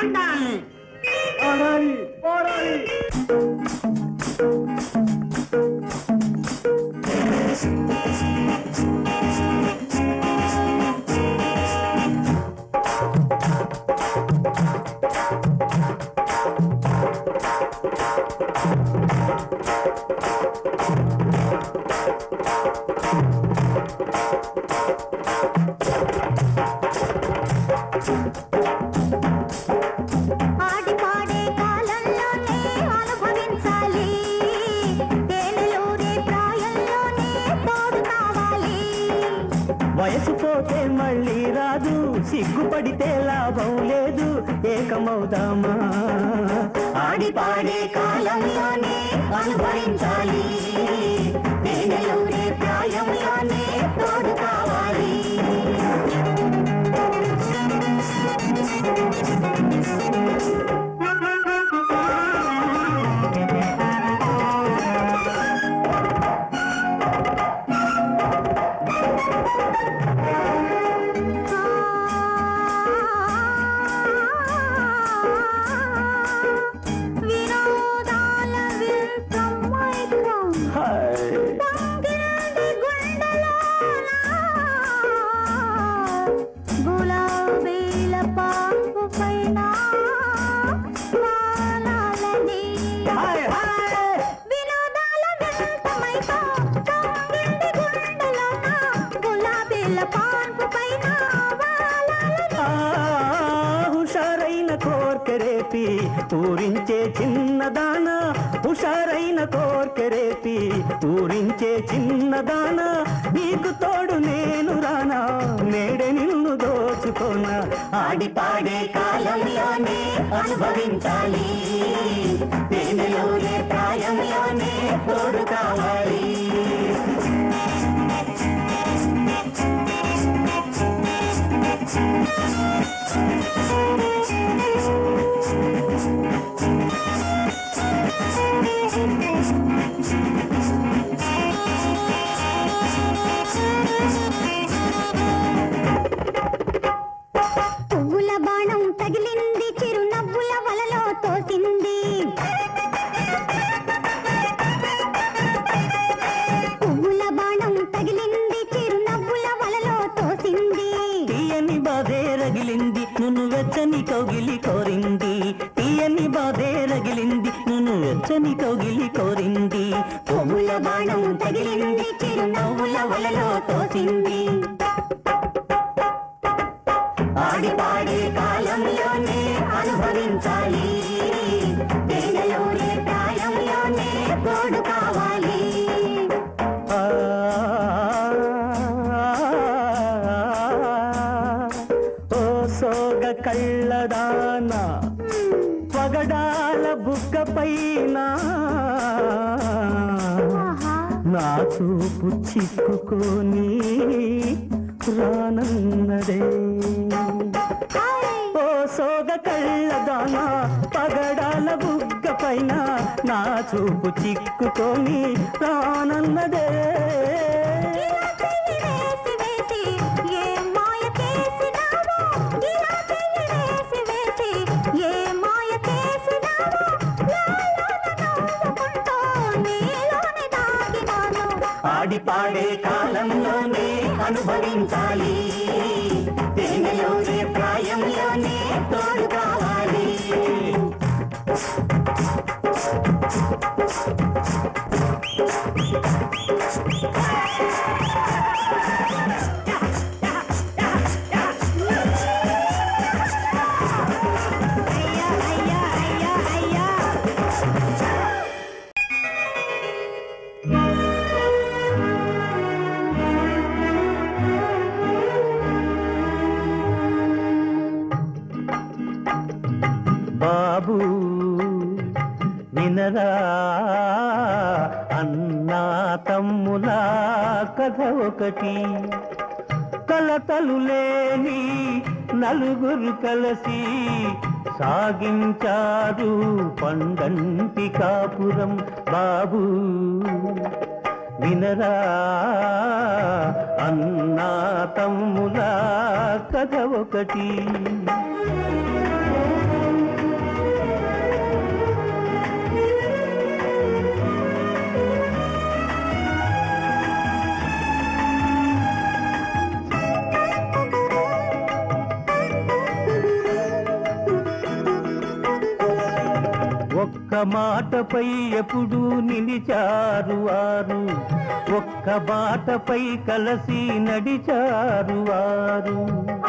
అంటాను పోరాడి పోరాడి ఆడి పాడే కాలంలోనే అనుభవించాలి తేనెలూరే ప్రాయంలోనే తోడు కావాలి వయసు పోతే మళ్ళీ రాదు సిగ్గుపడితే లాభం లేదు ఏకమవుదామా ఆడి పాడే కాలంలోనే అనుభవించాలి తేనెలూరే ప్రాయంలోనే తోడు కావాలి వినోదాల వింతమైకం హాయ్. పొంగినది గుండెలోన. గులాబీల పాకు పైన వాలాలని. Hi, hi. వినోదాల వింతమైకం పొంగినది గుండెలోన. గులాబీల పాకు పైన వాలాలని. ఆ, హుషారైన కోర్కెరేపి ఊరించే చిన్నదాన హుషారైన కోర్కెరేపి ఊరించే చిన్నదాన నీకు తోడు నేను రానా నేడే నిన్ను దోచుకోనా ఆడి పాడే కాలంలోనే అనుభవించాలి తేనెలోనే ప్రాయంలోనే తోడు కావాలి పువ్వుల బాణం తగిలింది చిరునవ్వుల వలలో తోసింది పువ్వుల బాణం తగిలింది చిరునవ్వుల వలలో తోసింది తీయని బాధే రగిలింది నువ్వు వెచ్చని కౌగిలి కోరింది తీయని బాధే రగిలింది నువ్వు వెచ్చని కౌగిలి కోరింది పువ్వుల బాణం తగిలింది చిరునవ్వుల వలలో తోసింది ఆడి పాడే కాలంలోనే అనుభవించాలి తేనెలోనే ప్రాయంలోనే తోడు కావాలి ఆ, ఓ సోగ కళ్ళదాన పగడాల బుగ్గ పైన ఆహా నా చూపు చిక్కుకొని రానన్నదే హాయ్ ఓ సోగ కళ్ళదాన పగడాల బుగ్గ పైన నా చూపు చిక్కుకొని రానన్నదే ఇలా చెయ్యి వేసి వేసి ఏ మాయ చేసినావో ఇలా చెయ్యి వేసి వేసి ఏ మాయ చేసినావో నాలోన నవ్వుకుంటూ నీలోనే దాగినాను ఆడి పాడే కాలంలోనే అనుభవించాలి తేనెలోనే ప్రాయంలోనే తోడు కావాలి అయ్యా అయ్యా అయ్యా అయ్యా బాబు వినరా అన్నా తమ్ముల కథ ఒకటి కలతలు లేని నలుగురు కలిసి సాగించారు పండంటి కాపురం బాబు వినరా అన్నా తమ్ముల కథ ఒకటి మాటపై ఎప్పుడు నిలిచారు వారు ఒక్క బాటపై కలసి నడిచారు వారు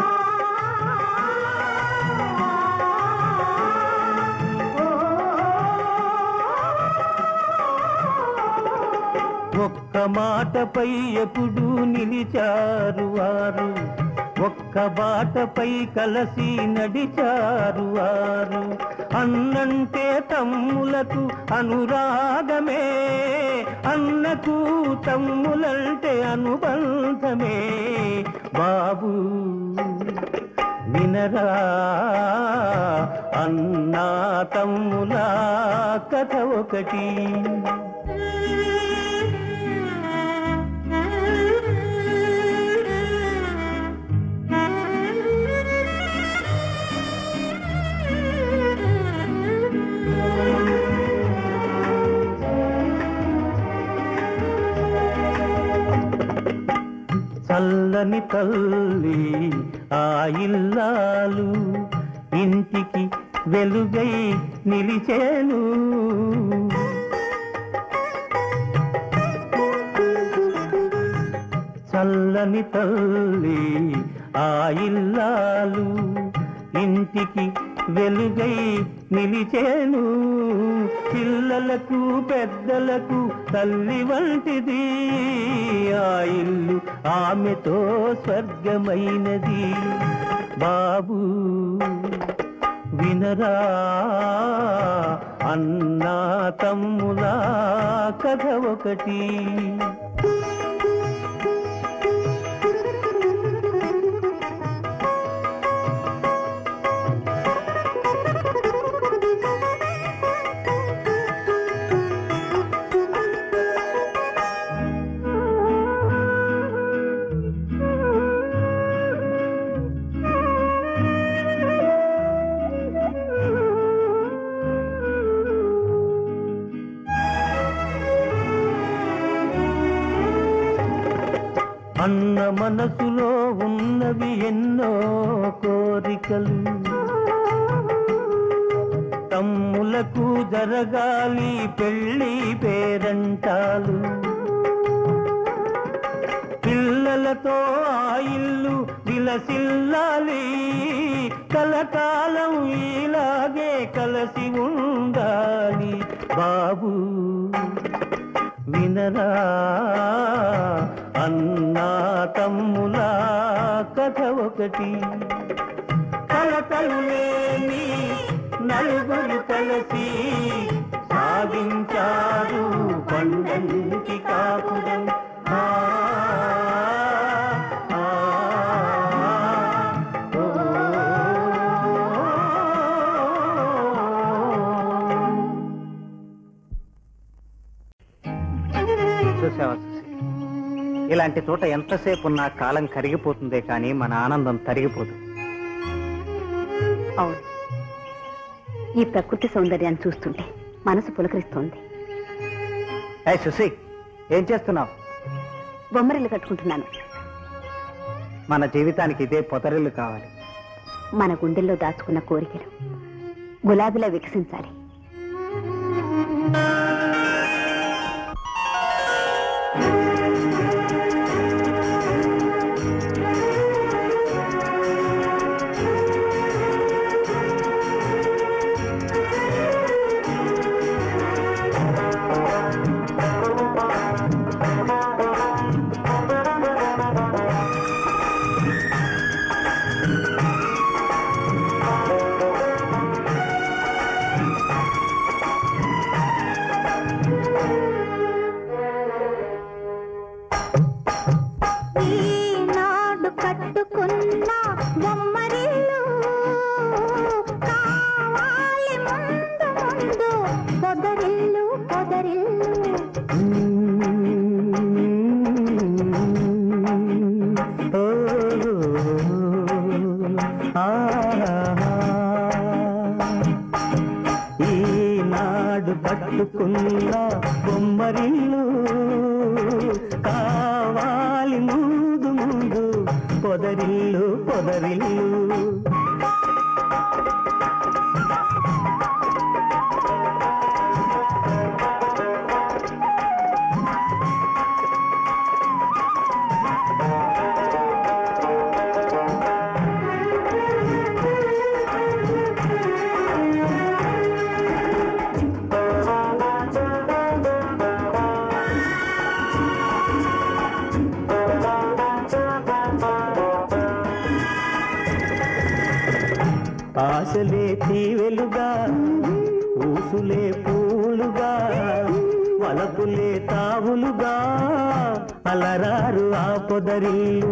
ఒక్క మాటపై ఎప్పుడు నిలిచారు వారు ఒక్క బాటపై కలసి నడిచారు వారు అన్నంటే తమ్ములకు అనురాగమే అన్నకు తమ్ములంటే అనుబంధమే బాబు వినరా అన్నా తమ్ముల కథ ఒకటి చల్లని తల్లి ఆ ఇల్లాలు ఇంటికి వెలుగై నిలిచేను చల్లని తల్లి ఆ ఇల్లాలు ఇంటికి వెలుగై నిలిచేను పిల్లలకు పెద్దలకు తల్లి వంటిది ఆ ఇల్లు ఆమెతో స్వర్గమైనది బాబు వినరా అన్నా తమ్ముల కథ ఒకటి అన్న మనసులో ఉన్నవి ఎన్నో కోరికలు తమ్ములకు జరగాలి పెళ్ళి పేరంటాలు పిల్లలతో ఆ ఇల్లు విలసిల్లాలి కలకాలం ఇలాగే కలసి ఉండాలి బాబు వినరా అన్నా తమ్ముల కథ ఒకటి కలకలు లేని నలుగురు కలిసి సాగించారు పండంటి కాపురం ఆ, ఆ, ఓ. చూసావా చూసి ఇలాంటి చోట ఎంతసేపు ఉన్నా కాలం కరిగిపోతుందే కానీ మన ఆనందం తరిగిపోదు అవును ఈ ప్రకృతి సౌందర్యాన్ని చూస్తుంటే మనసు పులకరిస్తోంది ఏ సుసి ఏం చేస్తున్నావు బొమ్మరిల్లు కట్టుకుంటున్నాను మన జీవితానికి ఇదే పొదరిల్లు కావాలి మన గుండెల్లో దాచుకున్న కోరికలు గులాబీలా వికసించాలి ఈనాడు కట్టుకున్న బొమ్మరిల్లు కావాలి ముందు ముందు పొదరిల్లు పొదరిల్లు ఓ, ఆ, ఈనాడు పట్టుకున్న బొమ్మరిల్లు కావాలి ముందు ముందు పొదరిల్లు పొదరిల్లు ఆశలే తీవెలుగా ఊసులే పూలుగా వలపులే తావులుగా అలరారు ఆ పొదరిల్లు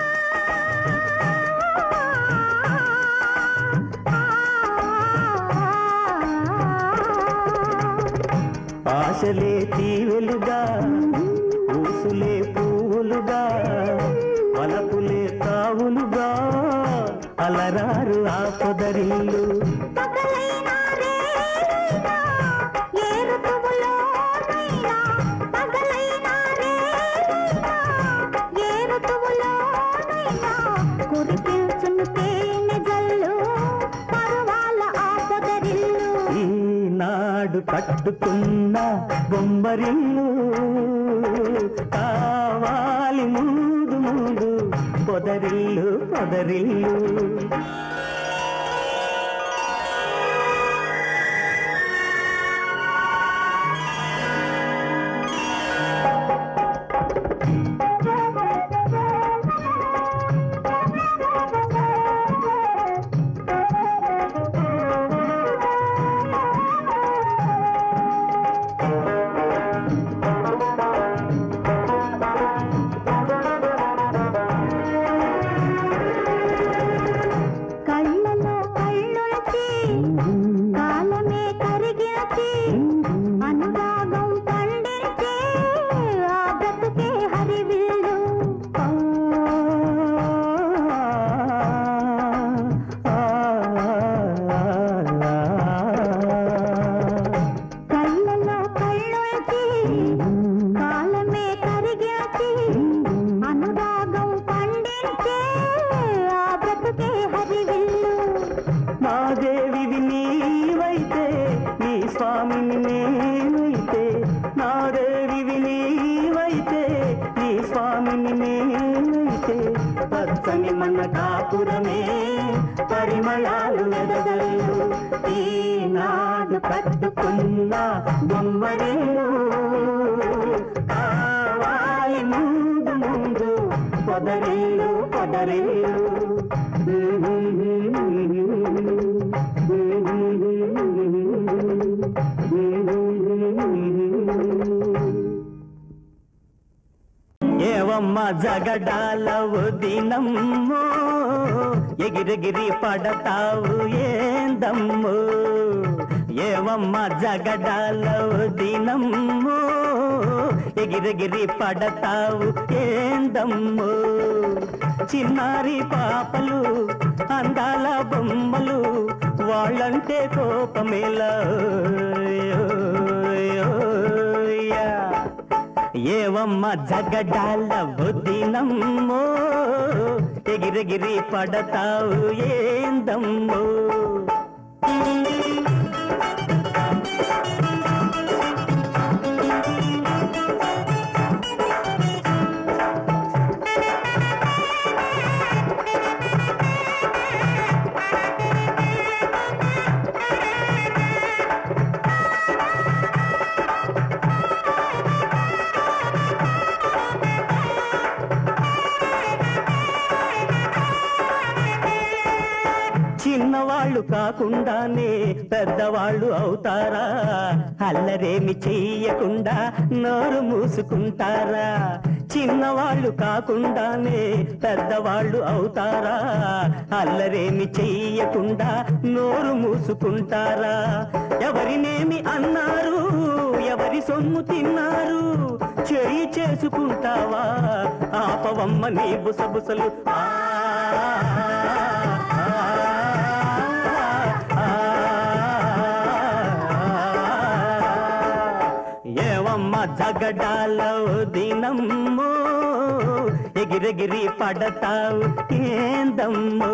ఆశలే తీవెలుగా ఊసులే పువ్వులుగా వలపులే తావులుగా అలరారు ఆ పొదరిల్లు పగలైనా రేలైనా, ఏ ఋతువులోనైనా, పగలైనా రేలైనా, ఏ ఋతువులోనైనా, కురిపించును తేనె జల్లు, పరువాల ఆ పొదరిల్లు. ఈనాడు కట్టుకున్న బొమ్మరిల్లు కావాలి ముందు ముందు పొదరిల్లు పొదరిల్లు కళ్ళలో కళ్ళొలిచి, కాలమే కరిగినచి, అనురాగం పండించే ఆ బ్రతుకే హరివిల్లు కళ్ళలో కళ్ళొలిచి, కాలమే కరిగినచి, అనురాగం పండించే ఆ బ్రతుకే హరివిల్లు నా దేవివి నీవైతే నీ స్వామిని నేనైతే నా దేవివి నీవైతే నీ స్వామిని నేనైతే పచ్చని మన కాపురమే పరిమళాలు వెదగలు ఈనాడు కట్టుకున్న బొమ్మరేలు కావాలి ముందు ముందు పొదరేలు పొదరేలు ఏవమ్మ జగడాల దినమ్మో ఎగిరెగిరి పడతావు ఏందమ్మో ఏవమ్మ జగడాల దినమ్మో ఎగిరెగిరి పడతావు ఏందమ్మో చిన్నారి పాపలు అందాల బొమ్మలు వాళ్ళంటే కోపమేలా ఏవమ్మ జగడాల బుద్ధినమ్మో ఎగిరెగిరి పడతావు ఏందమ్మో చిన్నవాళ్ళు కాకుండానే పెద్దవాళ్ళు అవుతారా అల్లరేమి చెయ్యకుండా నోరు మూసుకుంటారా చిన్నవాళ్ళు కాకుండానే పెద్దవాళ్ళు అవుతారా అల్లరేమి చెయ్యకుండా నోరు మూసుకుంటారా ఎవరినేమి అన్నారు ఎవరి సొమ్ము తిన్నారు చేయి చేసుకుంటావా ఆపవమ్మ నీ బుసబుసలు ఆ ఏవమ్మ జగడాల దినమ్మో ఎగిరెగిరి పడతావు ఏందమ్మో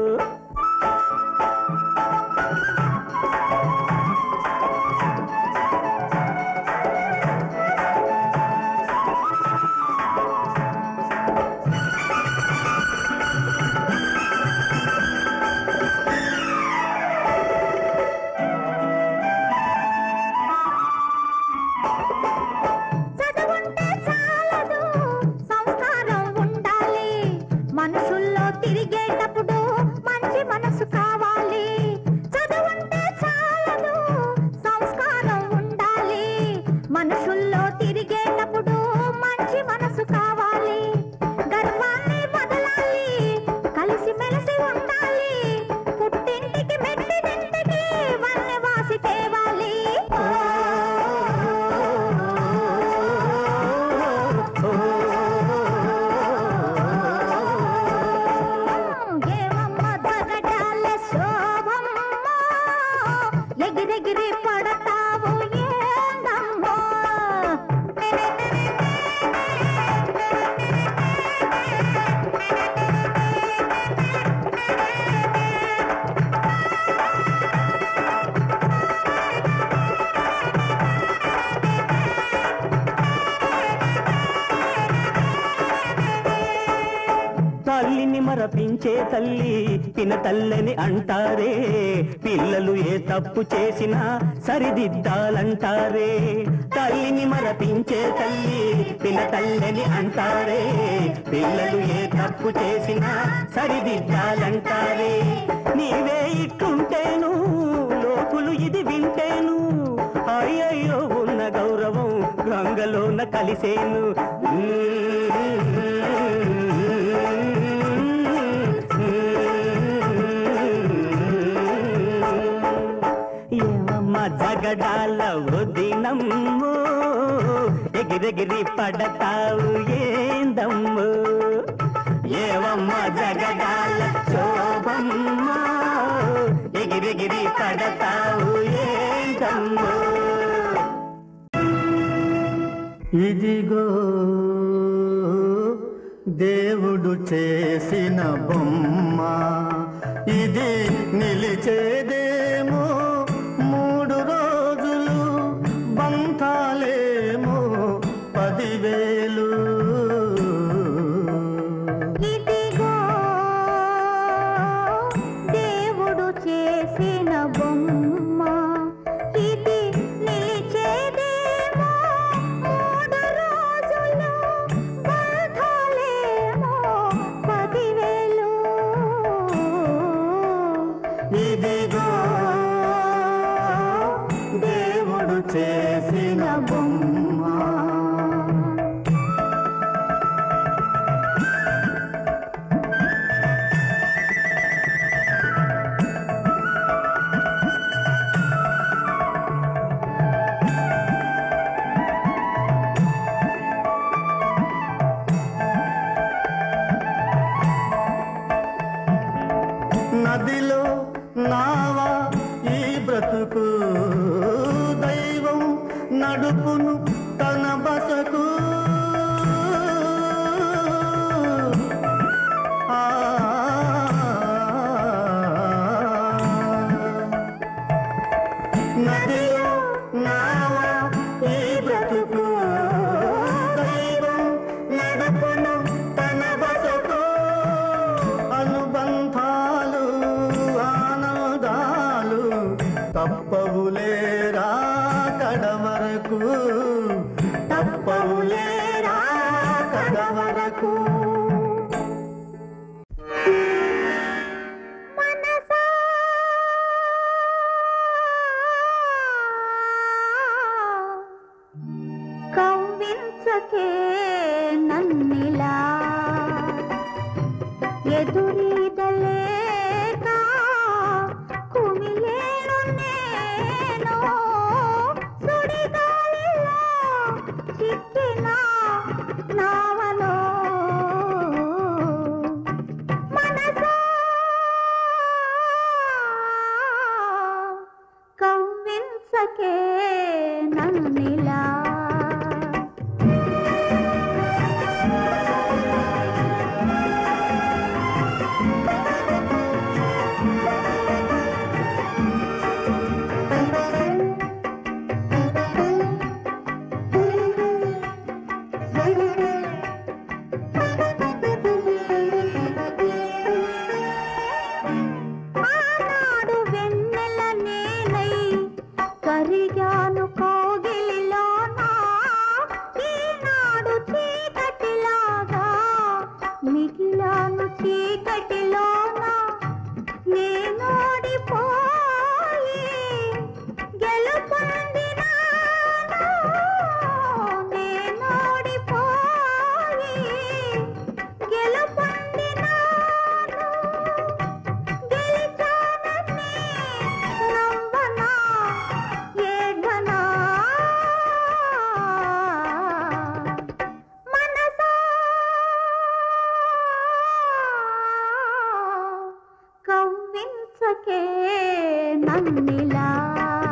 చదువుంటే చాలదు సంస్కారం ఉండాలి మనుషుల్లో తిరిగేటప్పుడు మంచి ఎగిరెగిరి పడతావు ఏందమ్మో తల్లిని మరపించే తల్లి పిన తల్లని అంటారే పిల్లలు ఏ తప్పు చేసినా సరిదిద్దాలంటారే తల్లిని మరపించే తల్లి పిన తల్లని అంటారే పిల్లలు ఏ తప్పు చేసినా సరిదిద్దాలంటారే నీవే ఇట్టుంటేను లోకులు ఇది వింటేను అయ్యయ్యో ఉన్న గౌరవం గంగలోన కలిసేను ఏమమ్మ జగడాల వదినమ్ము ఎగిరెగిరి పడతావు ఏందమ్ము ఏవమ్మ జగడాల శోభమ్మ ఎగిరెగిరి పడతావు ఏందమ్ము ఇదిగో దేవుడు చేసిన బొమ్మ ఇది నిలిచేదేమో మూడు రోజులు బంధాలేమో పదివేలు ఇదిగో దేవుడు చేసిన బొమ్మ ఇది నిలిచేదేమో మూడు రోజులు బంధాలేమో పదివేలు ఇదిగో దేవుడు చేసిన బొమ్మ నదిలో నావా ఈ బ్రతుకు దైవం నడుపును తన బసకు ఆ నదిలో నావా ఈ బ్రతుకు దైవం నడుపును తన బసకు అనుబంధాలు ఆనందాలు తప్పవులేరా కడవరకు తప్పవులేరా కడవరకు మనసా కవ్వించకే నన్నిలా ఎదురీదలేక కుమిలేను నేను సుడిగాలిలో చిక్కిన నావలో మనసా కవ్వించకే నన్నిలా ఆనాడు వెన్నెల నేనై కరిగాను కోగిలిలోనా ఈనాడు చీకటిలాగా మిగిలాను చీకటిలోనా నేనోడిపోయి గెలుపొందినాను నేనోడిపోయి గెలుపొందినాను గెలిచానని నవ్వనా ఏడ్వనా మనసా కవ్వించకే నన్నిలా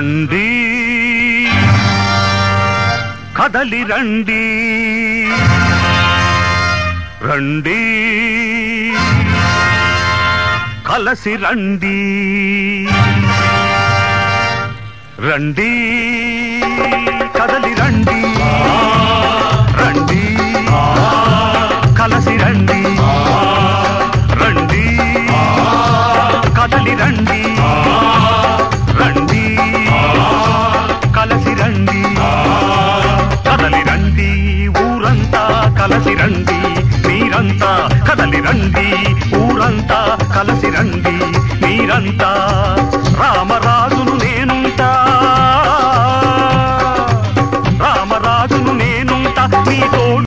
రండి కదలి రండి రండి కలసి రండి రండి కదలి రండి రండి కలసి రండి రండి కదలి రండి రండి కలసి రండి కదలి రండి ఊరంతా కలసి రండి మీరంతా కదలి రండి ఊరంతా కలసి రండి మీరంతా రామ రామ